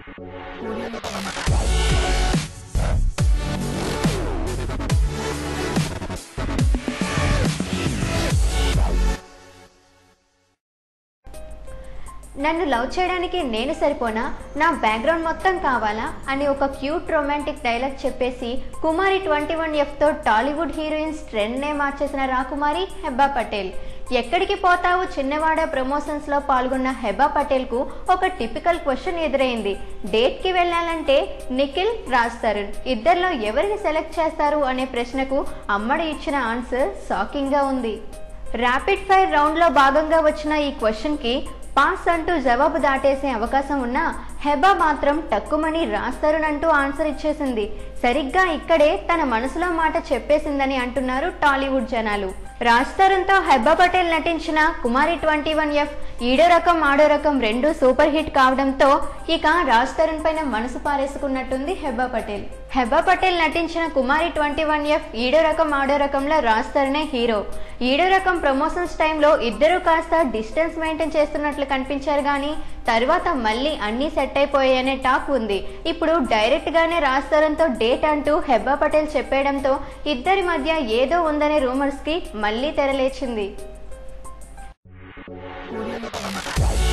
నన్ను లవ్ చేయడానికి నేను సరిపోనా నా బ్యాక్గ్రౌండ్ మొత్తం కావాలా అని ఒక క్యూట్ రొమాంటిక్ డైలాగ్ చెప్పేసి కుమారి ట్వంటీ వన్ ఎఫ్తో టాలీవుడ్ హీరోయిన్స్ ట్రెండ్నే మార్చేసిన రాకుమారి హెబ్బా పటేల్ ఎక్కడికి పోతావు చిన్నవాడ ప్రమోషన్స్లో పాల్గొన్న హెబా పటేల్కు ఒక టిపికల్ క్వశ్చన్ ఎదురైంది డేట్కి వెళ్ళాలంటే నిఖిల్ రాజ్ తరుణ్ ఇద్దరిలో ఎవరిని సెలెక్ట్ చేస్తారు అనే ప్రశ్నకు అమ్మడు ఇచ్చిన ఆన్సర్ షాకింగ్గా ఉంది ర్యాపిడ్ ఫైర్ రౌండ్లో భాగంగా వచ్చిన ఈ క్వశ్చన్కి పాస్ అంటూ జవాబు దాటేసే అవకాశం ఉన్నా హెబా మాత్రం టక్కుమని రాస్తారునంటూ ఆన్సర్ ఇచ్చేసింది సరిగ్గా ఇక్కడే తన మనసులో మాట చెప్పేసిందని అంటున్నారు టాలీవుడ్ జనాలు రాజ్ తరుణ్తో హెబ్బా పటేల్ నటించిన కుమారి ట్వంటీ వన్ ఎఫ్ ఈడో రకం ఆడో రకం రెండు సూపర్ హిట్ కావడంతో ఇక రాజ్ తరుణ్ పైన మనసు పారేసుకున్నట్టుంది హెబ్బా పటేల్ హెబ్బా పటేల్ నటించిన కుమారి ట్వంటీ వన్ ఎఫ్ ఈడో రకం ఆడో రకంలో రాజ్ తరుణే హీరో ఈడో రకం ప్రమోషన్స్ టైంలో ఇద్దరు కాస్త డిస్టెన్స్ మెయింటైన్ చేస్తున్నట్లు కనిపించారు కానీ తర్వాత మళ్ళీ అన్నీ సెట్ అయిపోయాయనే టాక్ ఉంది ఇప్పుడు డైరెక్ట్ గానే రాజ్ తరుణ్తో డేట్ అంటూ హెబ్బా పటేల్ చెప్పేయడంతో ఇద్దరి మధ్య ఏదో ఉందనే రూమర్స్ కి మళ్ళీ తెరలేచింది